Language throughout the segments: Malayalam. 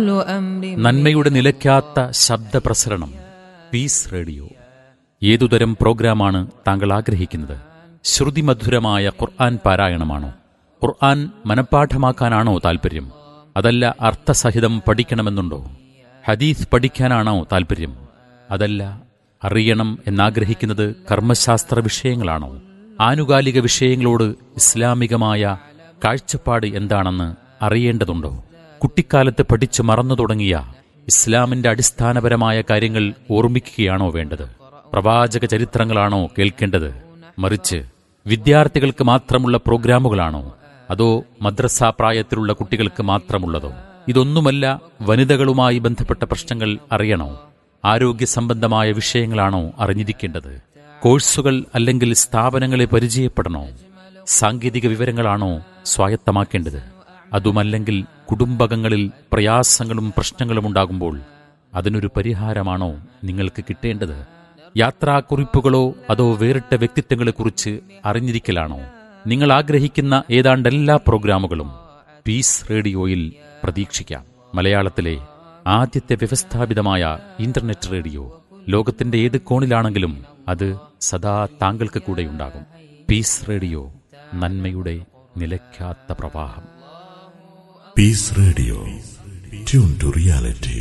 നന്മയുടെ നിലയ്ക്കാത്ത ശബ്ദപ്രസരണം പീസ് റേഡിയോ ഏതുതരം പ്രോഗ്രാമാണ് താങ്കൾ ആഗ്രഹിക്കുന്നത് ശ്രുതിമധുരമായ ഖുർആൻ പാരായണമാണോ ഖുർആൻ മനഃപ്പാഠമാക്കാനാണോ താൽപ്പര്യം അതല്ല അർത്ഥസഹിതം പഠിക്കണമെന്നുണ്ടോ ഹദീസ് പഠിക്കാനാണോ താൽപ്പര്യം അതല്ല അറിയണം എന്നാഗ്രഹിക്കുന്നത് കർമ്മശാസ്ത്ര വിഷയങ്ങളാണോ ആനുകാലിക വിഷയങ്ങളോട് ഇസ്ലാമികമായ കാഴ്ചപ്പാട് എന്താണെന്ന് അറിയേണ്ടതുണ്ടോ കുട്ടിക്കാലത്ത് പഠിച്ചു മറന്നു തുടങ്ങിയ ഇസ്ലാമിന്റെ അടിസ്ഥാനപരമായ കാര്യങ്ങൾ ഓർമ്മിക്കുകയാണോ വേണ്ടത് പ്രവാചക ചരിത്രങ്ങളാണോ കേൾക്കേണ്ടത് മറിച്ച് വിദ്യാർത്ഥികൾക്ക് മാത്രമുള്ള പ്രോഗ്രാമുകളാണോ അതോ മദ്രസ പ്രായത്തിലുള്ള കുട്ടികൾക്ക് മാത്രമുള്ളതോ ഇതൊന്നുമല്ല വനിതകളുമായി ബന്ധപ്പെട്ട പ്രശ്നങ്ങൾ അറിയണോ ആരോഗ്യ സംബന്ധമായ വിഷയങ്ങളാണോ അറിഞ്ഞിരിക്കേണ്ടത് കോഴ്സുകൾ അല്ലെങ്കിൽ സ്ഥാപനങ്ങളെ പരിചയപ്പെടണോ സാങ്കേതിക വിവരങ്ങളാണോ സ്വായത്തമാക്കേണ്ടത് അതുമല്ലെങ്കിൽ കുടുംബകങ്ങളിൽ പ്രയാസങ്ങളും പ്രശ്നങ്ങളും ഉണ്ടാകുമ്പോൾ അതിനൊരു പരിഹാരമാണോ നിങ്ങൾക്ക് കിട്ടേണ്ടത് യാത്രാക്കുറിപ്പുകളോ അതോ വേറിട്ട വ്യക്തിത്വങ്ങളെക്കുറിച്ച് അറിഞ്ഞിരിക്കലാണോ നിങ്ങൾ ആഗ്രഹിക്കുന്ന ഏതാണ്ട് എല്ലാ പ്രോഗ്രാമുകളും പീസ് റേഡിയോയിൽ പ്രതീക്ഷിക്കാം മലയാളത്തിലെ ആദ്യത്തെ വ്യവസ്ഥാപിതമായ ഇന്റർനെറ്റ് റേഡിയോ ലോകത്തിന്റെ ഏത് കോണിലാണെങ്കിലും അത് സദാ താങ്കൾക്ക് കൂടെയുണ്ടാകും പീസ് റേഡിയോ നന്മയുടെ നിലയ്ക്കാത്ത പ്രവാഹം Peace Radio. Tune to reality.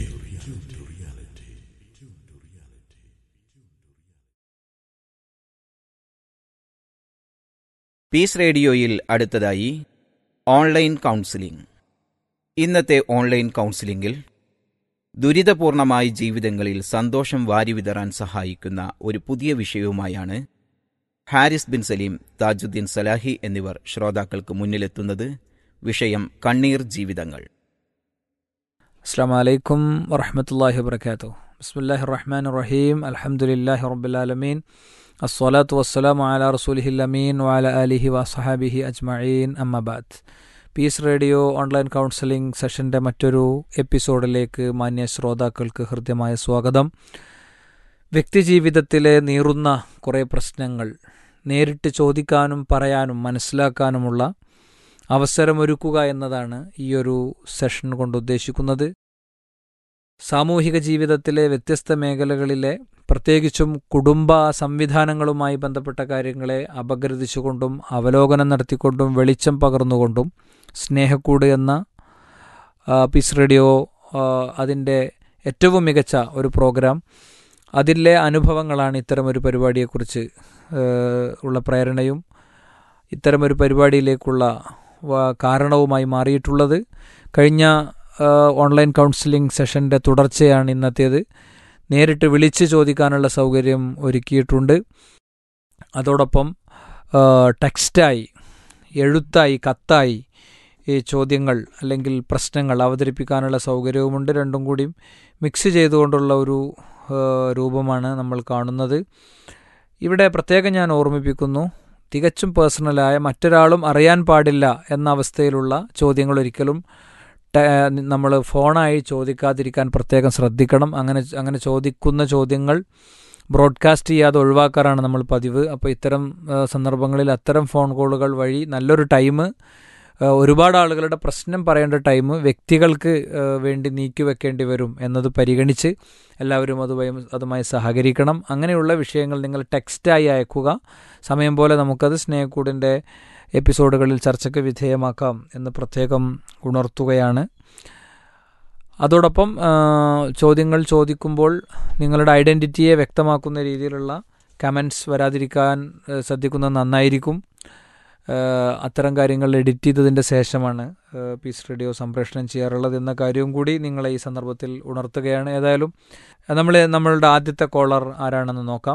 Peace റേഡിയോയിൽ അടുത്തതായി ഓൺലൈൻ കൗൺസിലിംഗ് ഇന്നത്തെ ഓൺലൈൻ കൗൺസിലിംഗിൽ ദുരിതപൂർണമായ ജീവിതങ്ങളിൽ സന്തോഷം വാരിവിതറാൻ സഹായിക്കുന്ന ഒരു പുതിയ വിഷയവുമായാണ് ഹാരിസ് ബിൻ സലീം താജുദ്ദീൻ സലാഹി എന്നിവർ ശ്രോതാക്കൾക്ക് മുന്നിലെത്തുന്നത് വിഷയം കണ്ണീർ ജീവിതങ്ങൾ അസ്സാം വലൈക്കും വറഹമത്തല്ലാഹി വബർക്കാത്തു ബിസ്മില്ലാഹി റഹ്മാൻ റഹീം അലഹമുല്ലാഹി റബ്ബുലാലമീൻ അസ്വലാത്തു വസ്സലാമു അല റസൂലിഹിൽ അമീൻ വാല അലിഹി വസഹാബിഹി അജ്മഈൻ അമ്മബാദ് പീസ് റേഡിയോ ഓൺലൈൻ കൗൺസിലിംഗ് സെഷൻ്റെ മറ്റൊരു എപ്പിസോഡിലേക്ക് മാന്യ ശ്രോതാക്കൾക്ക് ഹൃദ്യമായ സ്വാഗതം വ്യക്തിജീവിതത്തിലെ നീറുന്ന കുറേ പ്രശ്നങ്ങൾ നേരിട്ട് ചോദിക്കാനും പറയാനും മനസ്സിലാക്കാനുമുള്ള അവസരമൊരുക്കുക എന്നതാണ് ഈയൊരു സെഷൻ കൊണ്ട് ഉദ്ദേശിക്കുന്നത് സാമൂഹിക ജീവിതത്തിലെ വ്യത്യസ്ത മേഖലകളിലെ പ്രത്യേകിച്ചും കുടുംബ സംവിധാനങ്ങളുമായി ബന്ധപ്പെട്ട കാര്യങ്ങളെ അപഗ്രഥിച്ചുകൊണ്ടും അവലോകനം നടത്തിക്കൊണ്ടും വെളിച്ചം പകർന്നുകൊണ്ടും സ്നേഹക്കൂട് എന്ന പീസ് റേഡിയോ അതിൻ്റെ ഏറ്റവും മികച്ച ഒരു പ്രോഗ്രാം അതിലെ അനുഭവങ്ങളാണ് ഇത്തരമൊരു പരിപാടിയെക്കുറിച്ച് ഉള്ള പ്രേരണയും ഇത്തരമൊരു പരിപാടിയിലേക്കുള്ള കാരണവുമായി മാറിയിട്ടുള്ളത് കഴിഞ്ഞ ഓൺലൈൻ കൗൺസിലിംഗ് സെഷൻ്റെ തുടർച്ചയാണ് ഇന്നത്തേത് നേരിട്ട് വിളിച്ച് ചോദിക്കാനുള്ള സൗകര്യം ഒരുക്കിയിട്ടുണ്ട് അതോടൊപ്പം ടെക്സ്റ്റായി എഴുത്തായി കത്തായി ഈ ചോദ്യങ്ങൾ അല്ലെങ്കിൽ പ്രശ്നങ്ങൾ അവതരിപ്പിക്കാനുള്ള സൗകര്യവുമുണ്ട് രണ്ടും കൂടി മിക്സ് ചെയ്തുകൊണ്ടുള്ള ഒരു രൂപമാണ് നമ്മൾ കാണുന്നത് ഇവിടെ പ്രത്യേകം ഞാൻ ഓർമ്മിപ്പിക്കുന്നു തികച്ചും പേഴ്സണലായ മറ്റൊരാളും അറിയാൻ പാടില്ല എന്ന അവസ്ഥയിലുള്ള ചോദ്യങ്ങൾ ഒരിക്കലും നമ്മൾ ഫോണായി ചോദിക്കാതിരിക്കാൻ പ്രത്യേകം ശ്രദ്ധിക്കണം അങ്ങനെ അങ്ങനെ ചോദിക്കുന്ന ചോദ്യങ്ങൾ ബ്രോഡ്കാസ്റ്റ് ചെയ്യാതെ ഒഴിവാക്കാറാണ് നമ്മൾ പതിവ് അപ്പോൾ ഇത്തരം സന്ദർഭങ്ങളിൽ അത്തരം ഫോൺ കോളുകൾ വഴി നല്ലൊരു ടൈം ഒരുപാട് ആളുകളുടെ പ്രശ്നം പറയേണ്ട ടൈം വ്യക്തികൾക്ക് വേണ്ടി നീക്കി വെക്കേണ്ടി വരും എന്നത് പരിഗണിച്ച് എല്ലാവരും അതുമായി അതുമായി സഹകരിക്കണം അങ്ങനെയുള്ള വിഷയങ്ങൾ നിങ്ങൾ ടെക്സ്റ്റായി അയക്കുക സമയം പോലെ നമുക്കത് സ്നേഹക്കൂടിൻ്റെ എപ്പിസോഡുകളിൽ ചർച്ചയ്ക്ക് വിധേയമാക്കാം എന്ന് പ്രത്യേകം ഉണർത്തുകയാണ് അതോടൊപ്പം ചോദ്യങ്ങൾ ചോദിക്കുമ്പോൾ നിങ്ങളുടെ ഐഡൻറ്റിറ്റിയെ വ്യക്തമാക്കുന്ന രീതിയിലുള്ള കമൻറ്റ്സ് വരാതിരിക്കാൻ ശ്രദ്ധിക്കുന്നത് നന്നായിരിക്കും അത്തരം കാര്യങ്ങൾ എഡിറ്റ് ചെയ്തതിൻ്റെ ശേഷമാണ് പീസ് റേഡിയോ സംപ്രേഷണം ചെയ്യാറുള്ളത് എന്ന കാര്യവും കൂടി നിങ്ങളെ ഈ സന്ദർഭത്തിൽ ഉണർത്തുകയാണ് ഏതായാലും നമ്മൾ നമ്മളുടെ ആദ്യത്തെ കോളർ ആരാണെന്ന് നോക്കാം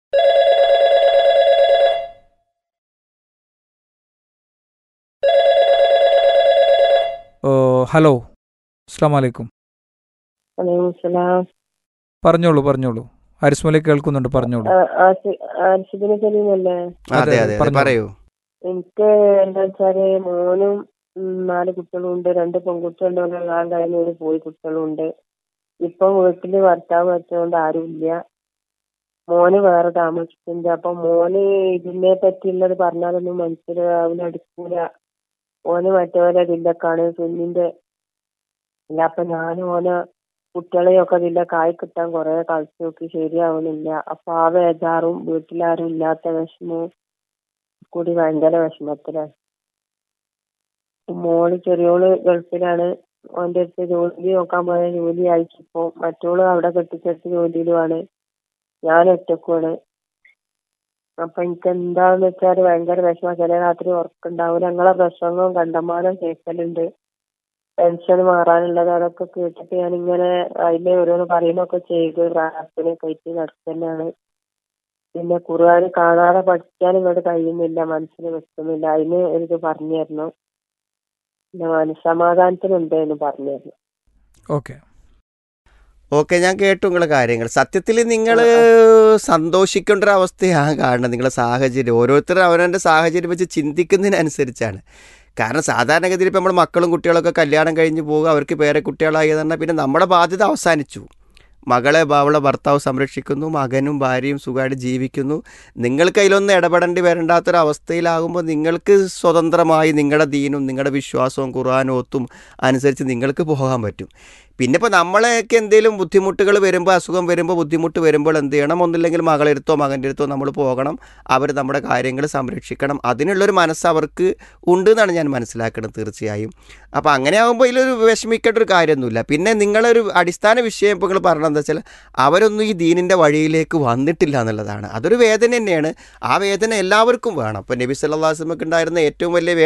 ഹലോ അസ്സാം വലൈക്കും പറഞ്ഞോളൂ പറഞ്ഞോളൂ ഹാരിസ് മലി കേൾക്കുന്നുണ്ട് പറഞ്ഞോളൂ ആർഷിദിനെ സലീമല്ലേ അതെ അതെ പറയൂ എനിക്ക് എന്താ വെച്ചാല് മോനും നാല് കുട്ടികളുണ്ട് രണ്ട് പെൺകുട്ടികളുണ്ട് ഒരാൾ കഴിഞ്ഞ ഒരു പോയി കുട്ടികളുണ്ട് ഇപ്പൊ വീട്ടില് ഭർത്താവ് വെച്ചതുകൊണ്ട് ആരുമില്ല മോന് വേറെ താമസിക്കുന്നുണ്ട് അപ്പൊ മോന് ഇതിനെ പറ്റിയുള്ളത് പറഞ്ഞാലൊന്നും മനസ്സിലാവില്ല എടുക്കൂല ഓന് മറ്റവരെ ജില്ലക്കാണ് സുന്നിന്റെ ഇല്ല അപ്പൊ ഞാൻ ഓനെ കുട്ടികളെയൊക്കെ ഇതിന്റെ കായ് കിട്ടാൻ കുറെ കളിച്ചു നോക്കി ശരിയാവണില്ല അപ്പൊ ആ ബേജാറും വീട്ടിലാരും ഇല്ലാത്ത വിഷമവും കൂടി ഭയങ്കര വിഷമത്തിലാണ് മോള് ചെറിയോള് ഗൾഫിലാണ് ഓന്റെ അടുത്ത് ജോലി നോക്കാൻ പോയ ജോലി അയച്ചിപ്പോ മറ്റോള് അവിടെ കെട്ടിച്ചെടുത്ത് ജോലിയിലുമാണ് ഞാൻ ഒറ്റക്കുമാണ് അപ്പൊ എനിക്ക് എന്താന്ന് വെച്ചാല് ഭയങ്കര വിഷമം ചില രാത്രി ഉറക്കുണ്ടാവില്ല ഞങ്ങളെ പ്രസംഗവും കണ്ടമാനം കേൾക്കലുണ്ട് ടെൻഷൻ മാറാനുള്ളത് അതൊക്കെ കേട്ടിട്ട് ഞാൻ ഇങ്ങനെ അതില് ഓരോന്ന് പറയുന്നൊക്കെ ചെയ്ത് പ്രാർത്ഥനയൊക്കെ ആയിട്ട് നടത്തന്നെയാണ് പിന്നെ ഖുർആൻ കാണാതെ പഠിക്കാൻ ഇങ്ങോട്ട് കഴിയുന്നില്ല മനസ്സിൽ വെക്കുന്നില്ല അതിന് എനിക്ക് പറഞ്ഞു തരണം പിന്നെ മനസ്സമാധാനത്തിനുണ്ട് എന്ന് പറഞ്ഞു തരണം ഓക്കെ ഓക്കെ ഞാൻ കേട്ടു നിങ്ങളെ കാര്യങ്ങൾ സത്യത്തിൽ നിങ്ങൾ സന്തോഷിക്കേണ്ട ഒരു അവസ്ഥയാണ് കാണുന്നത് നിങ്ങളുടെ സാഹചര്യം ഓരോരുത്തരും അവനവൻ്റെ സാഹചര്യം വെച്ച് ചിന്തിക്കുന്നതിനനുസരിച്ചാണ് കാരണം സാധാരണഗതിയിൽ ഇപ്പോൾ നമ്മൾ മക്കളും കുട്ടികളൊക്കെ കല്യാണം കഴിഞ്ഞ് പോകുക അവർക്ക് പേരെ കുട്ടികളായി എന്ന് പറഞ്ഞാൽ പിന്നെ നമ്മുടെ ബാധ്യത അവസാനിച്ചു മകളെ അവളെ ഭർത്താവ് സംരക്ഷിക്കുന്നു മകനും ഭാര്യയും സുഖമായിട്ട് ജീവിക്കുന്നു നിങ്ങൾക്ക് അതിലൊന്നും ഇടപെടേണ്ടി വരണ്ടാത്തൊരവസ്ഥയിലാകുമ്പോൾ നിങ്ങൾക്ക് സ്വതന്ത്രമായി നിങ്ങളുടെ ദീനും നിങ്ങളുടെ വിശ്വാസവും ഖുർആാനും ഒത്തും അനുസരിച്ച് നിങ്ങൾക്ക് പോകാൻ പറ്റും പിന്നെ ഇപ്പോൾ നമ്മളെയൊക്കെ എന്തെങ്കിലും ബുദ്ധിമുട്ടുകൾ വരുമ്പോൾ അസുഖം വരുമ്പോൾ ബുദ്ധിമുട്ട് വരുമ്പോൾ എന്ത് ചെയ്യണം ഒന്നില്ലെങ്കിൽ മകളെ അടുത്തോ മകൻ്റെ അടുത്തോ നമ്മൾ പോകണം അവർ നമ്മുടെ കാര്യങ്ങൾ സംരക്ഷിക്കണം അതിനുള്ളൊരു മനസ്സ് അവർക്ക് ഉണ്ട് എന്നാണ് ഞാൻ മനസ്സിലാക്കുന്നത് തീർച്ചയായും അപ്പോൾ അങ്ങനെ ആകുമ്പോൾ ഇതിലൊരു വിഷമിക്കേണ്ട ഒരു കാര്യമൊന്നുമില്ല പിന്നെ നിങ്ങളൊരു അടിസ്ഥാന വിഷയം ഇപ്പോൾ നിങ്ങൾ പറഞ്ഞത് എന്താ വെച്ചാൽ അവരൊന്നും ഈ ദീനിൻ്റെ വഴിയിലേക്ക് വന്നിട്ടില്ല എന്നുള്ളതാണ് അതൊരു വേദന തന്നെയാണ് ആ വേദന എല്ലാവർക്കും വേണം അപ്പോൾ നബി സല്ലാ വസ്ലമക്ക് ഉണ്ടായിരുന്ന ഏറ്റവും വലിയ